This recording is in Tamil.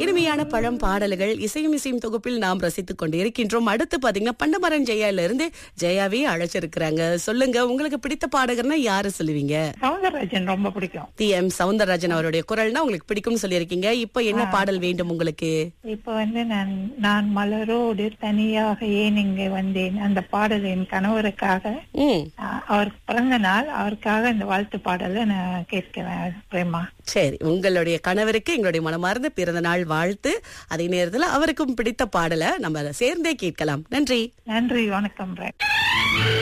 இனிமையான பழம் பாடல்கள் இசையும் இசையும் தொகுப்பில் நாம் ரசித்துக் கொண்டு இருக்கின்றோம் அடுத்து பாத்தீங்கன்னா பண்டமரன் ஜெயால இருந்து ஜெயாவே அழைச்சிருக்கிறாங்க சொல்லுங்க உங்களுக்கு பிடித்த பாடகர்னா யாரு சொல்லுவீங்க சவுந்தரராஜன் ரொம்ப பிடிக்கும் டி எம் சவுந்தரராஜன் அவருடைய குரல்னா உங்களுக்கு பிடிக்கும்னு சொல்லியிருக்கீங்க இப்ப என்ன பாடல் வேண்டும் உங்களுக்கு இப்ப வந்து நான் நான் மலரோடு தனியாக ஏன் இங்கே வந்தேன் அந்த பாடல் என் கணவருக்காக ம் அஹ், அவருக்கு பிறந்த நாள் அவருக்காக இந்த வாழ்த்து பாடலை நான் கேட்கிறேன் பிரேமா சரி உங்களுடைய கணவருக்கு எங்களுடைய மனமார்ந்த பிறந்த நாள் வாழ்த்து அதே நேரத்துல அவருக்கும் பிடித்த பாடலை நம்ம சேர்ந்தே கேட்கலாம் நன்றி நன்றி வணக்கம் பிரேம்